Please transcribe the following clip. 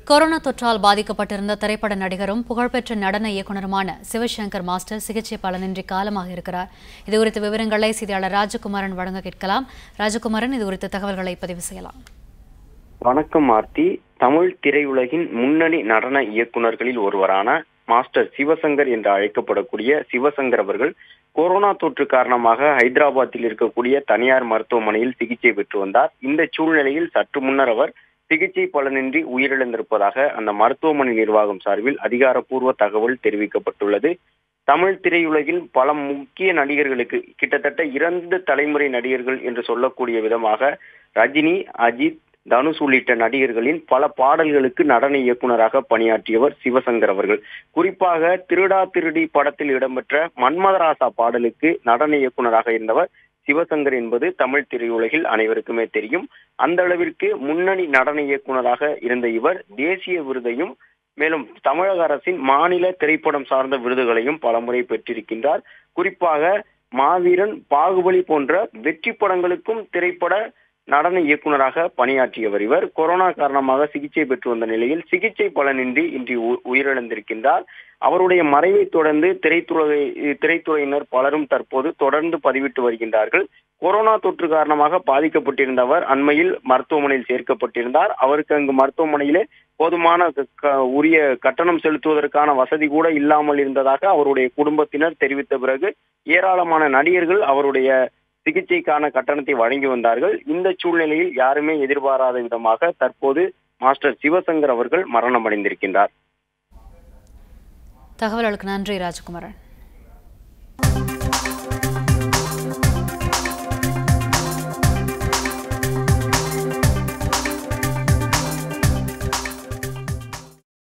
corona தொற்றால் பாதிக்கப்பட்டிருந்த திரைப்பட நடிகரும் புகழ்பெற்ற நடன இயக்குனருமான சிவசங்கர் மாஸ்டர் சிகிச்சை பலனின்றி காலமாக இருக்கிறார் இதுகுறித்த விவரங்களை செய்தியாளர் ராஜகுமாரன் வழங்க கேட்கலாம் ராஜகுமாரன் இது குறித்த தகவல்களை பதிவு செய்யலாம் வணக்கம் ஆர்த்தி தமிழ் திரையுலகின் முன்னணி நடன இயக்குனர்களில் ஒருவரான மாஸ்டர் சிவசங்கர் என்று அழைக்கப்படக்கூடிய சிவசங்கர் அவர்கள் கொரோனா தொற்று காரணமாக ஹைதராபாத்தில் இருக்கக்கூடிய தனியார் மருத்துவமனையில் சிகிச்சை பெற்று வந்தார் இந்த சூழ்நிலையில் சற்று முன்னர் அவர் சிகிச்சை பலனின்றி உயிரிழந்திருப்பதாக அந்த மருத்துவமனை நிர்வாகம் சார்பில் அதிகாரப்பூர்வ தகவல் தெரிவிக்கப்பட்டுள்ளது தமிழ் திரையுலகில் பல முக்கிய நடிகர்களுக்கு கிட்டத்தட்ட இரண்டு தலைமுறை நடிகர்கள் என்று சொல்லக்கூடிய விதமாக ரஜினி அஜித் தனுஷ் உள்ளிட்ட நடிகர்களின் பல பாடல்களுக்கு நடன இயக்குனராக பணியாற்றியவர் சிவசங்கர் அவர்கள் குறிப்பாக திருடா திருடி படத்தில் இடம்பெற்ற மன்மதராசா பாடலுக்கு நடன இயக்குனராக இருந்தவர் சிவசங்கர் என்பது தமிழ் திரையுலகில் அனைவருக்குமே தெரியும் அந்த அளவிற்கு முன்னணி நடன இயக்குனராக இருந்த இவர் தேசிய விருதையும் மேலும் தமிழக அரசின் மாநில திரைப்படம் சார்ந்த விருதுகளையும் பலமுறை பெற்றிருக்கின்றார் குறிப்பாக மாவீரன் பாகுபலி போன்ற வெற்றி படங்களுக்கும் திரைப்பட நடன இயக்குனராக பணியாற்றியவர் இவர் கொரோனா காரணமாக சிகிச்சை பெற்று வந்த நிலையில் சிகிச்சை பலனின்றி இன்று உயிரிழந்திருக்கின்றார் அவருடைய மறைவை தொடர்ந்து திரைத்துறை திரைத்துறையினர் பலரும் தற்போது தொடர்ந்து பதிவிட்டு வருகின்றார்கள் கொரோனா தொற்று காரணமாக பாதிக்கப்பட்டிருந்தவர் அண்மையில் மருத்துவமனையில் சேர்க்கப்பட்டிருந்தார் அவருக்கு அங்கு மருத்துவமனையிலே போதுமான உரிய கட்டணம் செலுத்துவதற்கான வசதி கூட இல்லாமல் இருந்ததாக அவருடைய குடும்பத்தினர் தெரிவித்த பிறகு ஏராளமான நடிகர்கள் அவருடைய சிகிச்சைக்கான கட்டணத்தை வழங்கி வந்தார்கள் இந்த சூழ்நிலையில் யாருமே எதிர்பாராத விதமாக தற்போது மாஸ்டர் சிவசங்கர் அவர்கள் மரணம் அடைந்திருக்கின்றார் தகவல்களுக்கு நன்றி ராஜகுமாரன்